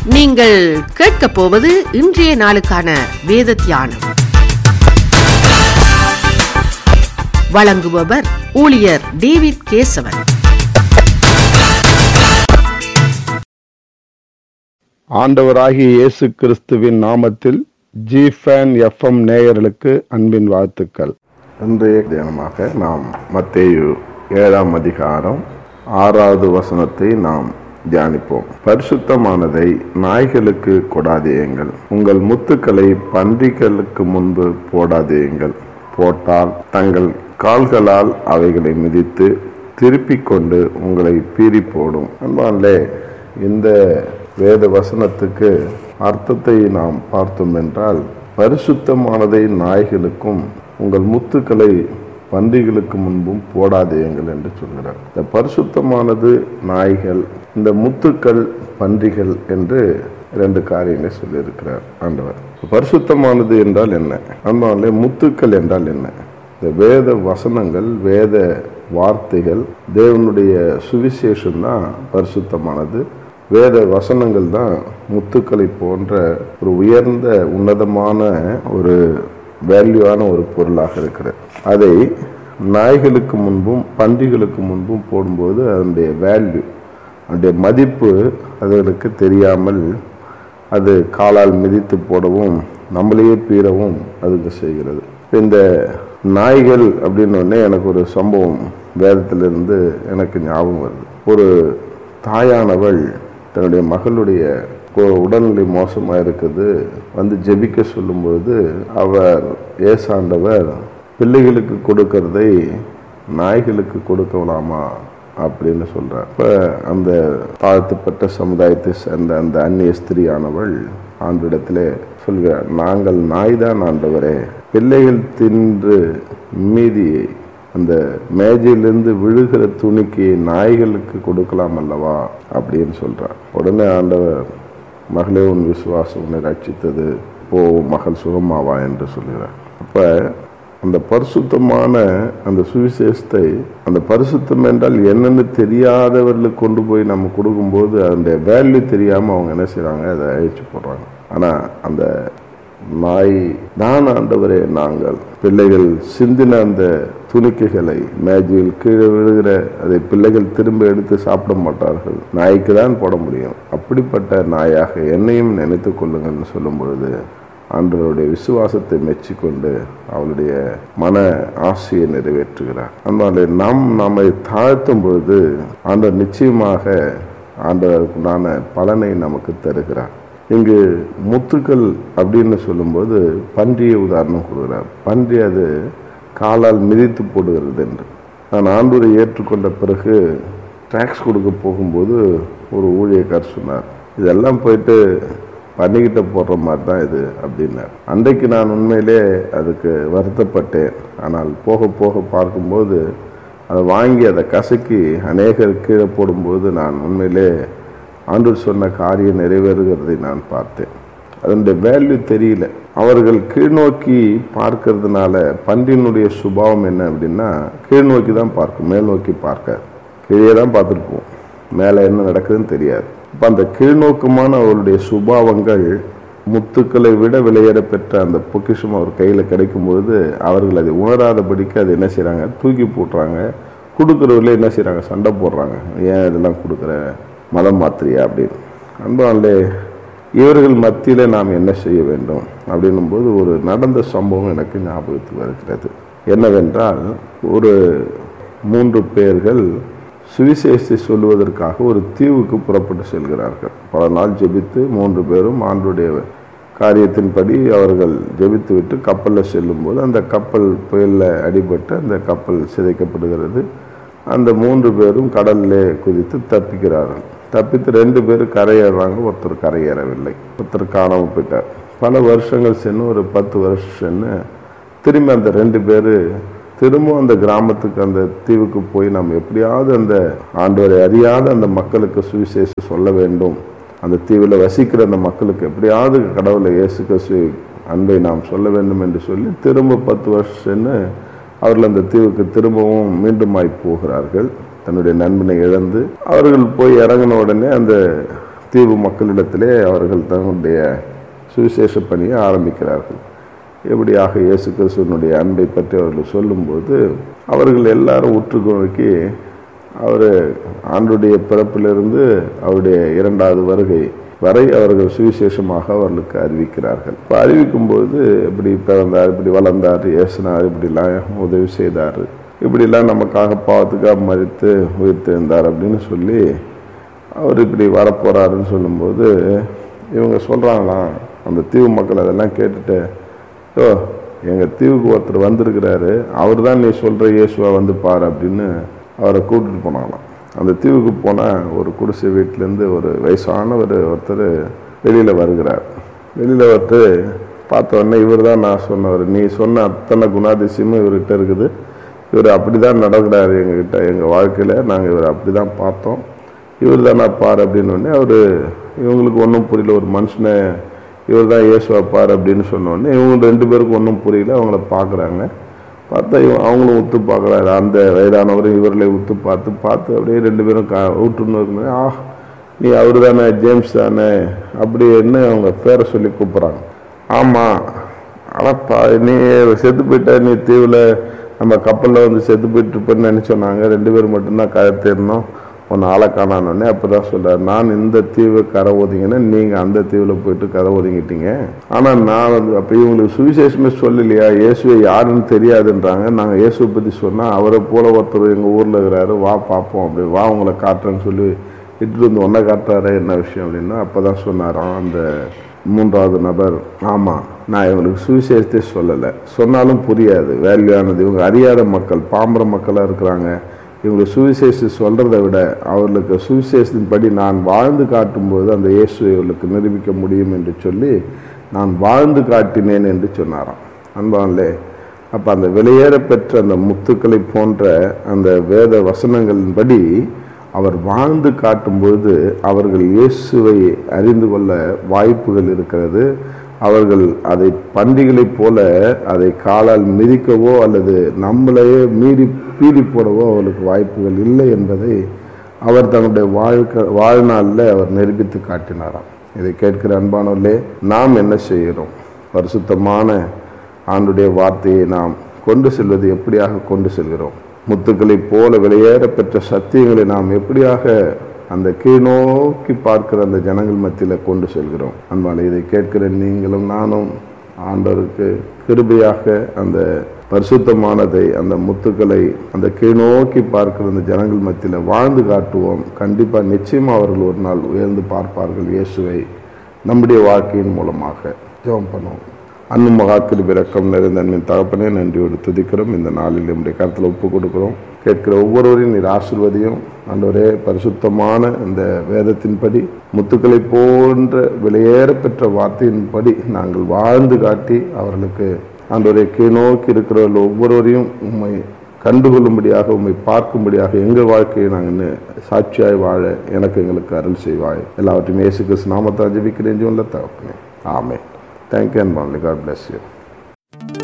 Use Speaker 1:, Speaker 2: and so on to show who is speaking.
Speaker 1: நீங்கள் கேட்கப் போவது இன்றைய நாளுக்கான வேத தியானம் வழங்குபவர் ஊழியர் டேவிட் கேசவன்
Speaker 2: ஆண்டவராகிய இயேசு கிறிஸ்துவின் நாமத்தில் ஜிஃபேன் எஃப்எம் நேயர்களுக்கு அன்பின் வாழ்த்துக்கள் இன்றைய தினமாக நாம் மத்தேயு ஏழாம் அதிகாரம் ஆறாவது வசனத்தை நாம் தியானிப்போம் பரிசுத்தமானதை நாய்களுக்கு கொடாதேயுங்கள் உங்கள் முத்துக்களை பன்றிகளுக்கு முன்பு போடாதேயுங்கள் போட்டால் தங்கள் கால்களால் அவைகளை மிதித்து திருப்பிக் கொண்டு உங்களை பீறி போடும் அன்பான்லே இந்த வேத வசனத்துக்கு அர்த்தத்தை நாம் பார்த்தோம் என்றால் பரிசுத்தமானதை நாய்களுக்கும் உங்கள் முத்துக்களை பன்றிகளுக்கு முன்பும் போடாதேயுங்கள் என்று சொல்கிறார் இந்த பரிசுத்தமானது நாய்கள் இந்த முத்துக்கள் பன்றிகள் என்று இரண்டு காரியங்களை சொல்லியிருக்கிறார் ஆண்டவர் பரிசுத்தமானது என்றால் என்ன அன்பாலே முத்துக்கள் என்றால் என்ன இந்த வேத வசனங்கள் வேத வார்த்தைகள் தேவனுடைய சுவிசேஷம் தான் பரிசுத்தமானது வேத வசனங்கள் தான் முத்துக்களை போன்ற ஒரு உயர்ந்த உன்னதமான ஒரு வேல்யூவான ஒரு பொருளாக இருக்கிறது அதை நாய்களுக்கு முன்பும் பன்றிகளுக்கு முன்பும் போடும்போது அதனுடைய வேல்யூ அதனுடைய மதிப்பு அதுகளுக்கு தெரியாமல் அது காலால் மிதித்து போடவும் நம்மளையே பீறவும் அதுக்கு செய்கிறது இந்த நாய்கள் அப்படின்னு எனக்கு ஒரு சம்பவம் வேதத்திலிருந்து எனக்கு ஞாபகம் வருது ஒரு தாயானவள் தன்னுடைய மகளுடைய கொ- உடல்நிலை மோசமாக இருக்குது வந்து ஜெபிக்க சொல்லும்பொழுது அவர் ஏசாண்டவர் பிள்ளைகளுக்கு கொடுக்கறதை நாய்களுக்கு கொடுக்கலாமா அப்படின்னு சொல்றார் இப்ப அந்த தாழ்த்தப்பட்ட சமுதாயத்தை சேர்ந்த அந்த அந்நிய ஸ்திரியானவள் ஆண்டிடத்திலே சொல்கிறார் நாங்கள் நாய்தான் ஆண்டவரே பிள்ளைகள் தின்று மீதியை அந்த மேஜையிலிருந்து விழுகிற துணிக்கு நாய்களுக்கு கொடுக்கலாம் அல்லவா அப்படின்னு சொல்றார் உடனே ஆண்டவர் மகளே உன் விசுவாசம் உன்னை ரட்சித்தது போ மகள் சுகமாவா என்று சொல்கிறார் அப்ப அந்த பரிசுத்தமான அந்த சுவிசேஷத்தை அந்த பரிசுத்தம் என்றால் என்னன்னு தெரியாதவர்களுக்கு கொண்டு போய் நம்ம கொடுக்கும்போது அதனுடைய வேல்யூ தெரியாம அவங்க என்ன செய்றாங்க அதை அழிச்சு போடுறாங்க ஆனா அந்த நாய் தான் ஆண்டவரே நாங்கள் பிள்ளைகள் சிந்தின அந்த துணிக்கைகளை மேஜையில் கீழே விழுகிற அதை பிள்ளைகள் திரும்ப எடுத்து சாப்பிட மாட்டார்கள் நாய்க்கு தான் போட முடியும் அப்படிப்பட்ட நாயாக என்னையும் நினைத்து கொள்ளுங்கள்னு சொல்லும் பொழுது ஆண்டவருடைய விசுவாசத்தை மெச்சிக்கொண்டு அவளுடைய மன ஆசையை நிறைவேற்றுகிறார் அதனால நாம் நம்மை தாழ்த்தும் பொழுது ஆண்டவர் நிச்சயமாக ஆண்டவருக்குண்டான பலனை நமக்கு தருகிறார் இங்கு முத்துக்கள் அப்படின்னு சொல்லும்போது பன்றியை உதாரணம் கொடுக்கிறார் பன்றி அது காலால் மிதித்து போடுகிறது என்று நான் ஆண்டூரை ஏற்றுக்கொண்ட பிறகு டாக்ஸ் கொடுக்க போகும்போது ஒரு ஊழியக்கார் சொன்னார் இதெல்லாம் போயிட்டு பண்ணிக்கிட்ட போடுற மாதிரி தான் இது அப்படின்னார் அன்றைக்கு நான் உண்மையிலே அதுக்கு வருத்தப்பட்டேன் ஆனால் போக போக பார்க்கும்போது அதை வாங்கி அதை கசக்கி அநேகர் கீழே போடும்போது நான் உண்மையிலே ஆண்டவர் சொன்ன காரியம் நிறைவேறுகிறதை நான் பார்த்தேன் அதனுடைய வேல்யூ தெரியல அவர்கள் கீழ்நோக்கி பார்க்கறதுனால பன்றியினுடைய சுபாவம் என்ன அப்படின்னா கீழ்நோக்கி தான் பார்க்கும் மேல் நோக்கி பார்க்க கீழே தான் பார்த்துருப்போம் மேலே என்ன நடக்குதுன்னு தெரியாது இப்போ அந்த கீழ்நோக்கமான அவருடைய சுபாவங்கள் முத்துக்களை விட விலையேற பெற்ற அந்த பொக்கிஷம் அவர் கையில் கிடைக்கும்பொழுது அவர்கள் அதை உணராதபடிக்கு அதை என்ன செய்கிறாங்க தூக்கி போட்டுறாங்க கொடுக்குறவர்களே என்ன செய்கிறாங்க சண்டை போடுறாங்க ஏன் இதெல்லாம் கொடுக்குற மதம் மாத்திரியா அப்படின்னு அன்பாலே இவர்கள் மத்தியில் நாம் என்ன செய்ய வேண்டும் அப்படின்னும் போது ஒரு நடந்த சம்பவம் எனக்கு ஞாபகத்துக்கு வருகிறது என்னவென்றால் ஒரு மூன்று பேர்கள் சுவிசேஷத்தை சொல்லுவதற்காக ஒரு தீவுக்கு புறப்பட்டு செல்கிறார்கள் பல நாள் ஜெபித்து மூன்று பேரும் ஆண்டுடைய காரியத்தின்படி அவர்கள் ஜெபித்து விட்டு கப்பலில் செல்லும்போது அந்த கப்பல் புயலில் அடிபட்டு அந்த கப்பல் சிதைக்கப்படுகிறது அந்த மூன்று பேரும் கடல்லே குதித்து தப்பிக்கிறார்கள் தப்பித்து ரெண்டு பேர் கரையேறாங்க ஒருத்தர் கரையேறவில்லை ஒருத்தர் காணாமல் போயிட்டார் பல வருஷங்கள் சென்று ஒரு பத்து வருஷம் சென்று திரும்பி அந்த ரெண்டு பேர் திரும்ப அந்த கிராமத்துக்கு அந்த தீவுக்கு போய் நம்ம எப்படியாவது அந்த ஆண்டவரை அறியாத அந்த மக்களுக்கு சுவிசேஷம் சொல்ல வேண்டும் அந்த தீவில் வசிக்கிற அந்த மக்களுக்கு எப்படியாவது கடவுளை இயேசு கிறிஸ்து அன்பை நாம் சொல்ல வேண்டும் என்று சொல்லி திரும்ப பத்து வருஷம் சென்று அவர்கள் அந்த தீவுக்கு திரும்பவும் மீண்டுமாய் போகிறார்கள் தன்னுடைய நண்பனை இழந்து அவர்கள் போய் இறங்கின உடனே அந்த தீவு மக்களிடத்திலே அவர்கள் தங்களுடைய சுவிசேஷ பணியை ஆரம்பிக்கிறார்கள் எப்படியாக இயேசு கிறிஸ்துவனுடைய அன்பை பற்றி அவர்கள் சொல்லும்போது அவர்கள் எல்லாரும் உற்று நோக்கி அவர் ஆண்டுடைய பிறப்பிலிருந்து அவருடைய இரண்டாவது வருகை வரை அவர்கள் சுவிசேஷமாக அவர்களுக்கு அறிவிக்கிறார்கள் இப்போ அறிவிக்கும்போது இப்படி பிறந்தார் இப்படி வளர்ந்தார் ஏசினார் இப்படிலாம் உதவி செய்தார் இப்படிலாம் நமக்காக பாவத்துக்காக மறித்து உயிர்த்தெழுந்தார் அப்படின்னு சொல்லி அவர் இப்படி வரப்போறாருன்னு சொல்லும்போது இவங்க சொல்கிறாங்களாம் அந்த தீவு மக்கள் அதெல்லாம் கேட்டுட்டு ஓ எங்கள் தீவுக்கு ஒருத்தர் வந்திருக்கிறாரு அவர் தான் நீ சொல்கிற இயேசுவா வந்து பாரு அப்படின்னு அவரை கூட்டிட்டு போனாங்களாம் அந்த தீவுக்கு போனால் ஒரு குடிசை வீட்டிலேருந்து ஒரு வயசானவர் ஒருத்தர் வெளியில் வருகிறார் வெளியில் வந்து பார்த்த உடனே இவர் தான் நான் சொன்னவர் நீ சொன்ன அத்தனை குணாதிசயமும் இவர்கிட்ட இருக்குது இவர் அப்படி தான் நடக்கிறாரு எங்ககிட்ட எங்கள் வாழ்க்கையில் நாங்கள் இவர் அப்படி தான் பார்த்தோம் இவர் தானே பார் அப்படின்னு உடனே அவர் இவங்களுக்கு ஒன்றும் புரியல ஒரு மனுஷனை இவர் தான் இயேசுவா பார் அப்படின்னு சொன்ன உடனே இவங்க ரெண்டு பேருக்கும் ஒன்றும் புரியல அவங்கள பார்க்குறாங்க பார்த்தா இவன் அவங்களும் உத்து பார்க்குறாரு அந்த வயதானவரும் இவர்களை உத்து பார்த்து பார்த்து அப்படியே ரெண்டு பேரும் கா விட்டுன்னு இருக்கும்போது, ஆ நீ அவர் தானே ஜேம்ஸ் தானே அப்படின்னு அவங்க பேரை சொல்லி கூப்பிட்றாங்க ஆமாம் அடப்பா நீ செத்து போயிட்ட நீ தீவில் நம்ம கப்பலில் வந்து செத்து போயிட்டு இருப்பேன்னு நினச்சோன்னாங்க ரெண்டு பேர் மட்டும்தான் கரை தேடணும் ஒன்று ஆளை காணானோடனே அப்போ தான் சொல்கிறார் நான் இந்த தீவை கரை ஒதுங்கினே நீங்கள் அந்த தீவில் போயிட்டு கரை ஒதுங்கிட்டீங்க ஆனால் நான் வந்து அப்போ இவங்களுக்கு சுவிசேஷமே சொல்லலையா இயேசுவை யாருன்னு தெரியாதுன்றாங்க நாங்கள் இயேசுவை பற்றி சொன்னால் அவரை போல ஒருத்தர் எங்கள் ஊரில் இருக்கிறாரு வா பார்ப்போம் அப்படி வா உங்களை காட்டுறேன்னு சொல்லி இட்டு வந்து ஒன்றை காட்டுறாரு என்ன விஷயம் அப்படின்னா அப்போ தான் சொன்னாராம் அந்த மூன்றாவது நபர் ஆமாம் நான் இவங்களுக்கு சுவிசேஷத்தை சொல்லலை சொன்னாலும் புரியாது வேல்யூவானது இவங்க அறியாத மக்கள் பாம்பர மக்களாக இருக்கிறாங்க இவங்களுக்கு சுவிசேஷம் சொல்கிறத விட அவர்களுக்கு சுவிசேஷத்தின்படி நான் வாழ்ந்து காட்டும்போது அந்த இயேசுவை இவர்களுக்கு நிரூபிக்க முடியும் என்று சொல்லி நான் வாழ்ந்து காட்டினேன் என்று சொன்னாராம் அன்பான்லே அப்போ அந்த வெளியேற பெற்ற அந்த முத்துக்களை போன்ற அந்த வேத வசனங்களின்படி அவர் வாழ்ந்து காட்டும்பொழுது அவர்கள் இயேசுவை அறிந்து கொள்ள வாய்ப்புகள் இருக்கிறது அவர்கள் அதை பன்றிகளைப் போல அதை காலால் மிதிக்கவோ அல்லது நம்மளையே மீறி பீறி போடவோ அவர்களுக்கு வாய்ப்புகள் இல்லை என்பதை அவர் தன்னுடைய வாழ்க்கை வாழ்நாளில் அவர் நிரூபித்து காட்டினாராம் இதை கேட்கிற அன்பானவர்களே நாம் என்ன செய்கிறோம் பரிசுத்தமான ஆண்டுடைய வார்த்தையை நாம் கொண்டு செல்வது எப்படியாக கொண்டு செல்கிறோம் முத்துக்களைப் போல வெளியேற பெற்ற சத்தியங்களை நாம் எப்படியாக அந்த கீழ்நோக்கி பார்க்கிற அந்த ஜனங்கள் மத்தியில் கொண்டு செல்கிறோம் அன்பான இதை கேட்கிற நீங்களும் நானும் ஆண்டவருக்கு கிருபையாக அந்த பரிசுத்தமானதை அந்த முத்துக்களை அந்த கீழ்நோக்கி பார்க்கிற அந்த ஜனங்கள் மத்தியில் வாழ்ந்து காட்டுவோம் கண்டிப்பாக நிச்சயமாக அவர்கள் ஒரு நாள் உயர்ந்து பார்ப்பார்கள் இயேசுவை நம்முடைய வாழ்க்கையின் மூலமாக ஜெபம் பண்ணுவோம் அன்னும் மகாக்கில் விரக்கம் நிறைந்த அன்பின் தகப்பனே நன்றியோடு துதிக்கிறோம் இந்த நாளில் நம்முடைய கருத்தில் ஒப்பு கொடுக்கிறோம் கேட்கிற ஒவ்வொருவரையும் நீர் ஆசிர்வதியும் ஆண்டவரே பரிசுத்தமான இந்த வேதத்தின்படி முத்துக்களை போன்ற வெளியேற பெற்ற வார்த்தையின்படி நாங்கள் வாழ்ந்து காட்டி அவர்களுக்கு ஆண்டவரை கீழ்நோக்கி இருக்கிறவர்கள் ஒவ்வொருவரையும் உண்மை கண்டுகொள்ளும்படியாக உண்மை பார்க்கும்படியாக எங்கள் வாழ்க்கையை நாங்கள் சாட்சியாய் வாழ எனக்கு எங்களுக்கு அருள் செய்வாய் எல்லாவற்றையும் இயேசு கிறிஸ்து நாமத்தை ஜெபிக்கிறேன் ஜோன்ல தகப்பனே ஆமே thank you and God bless you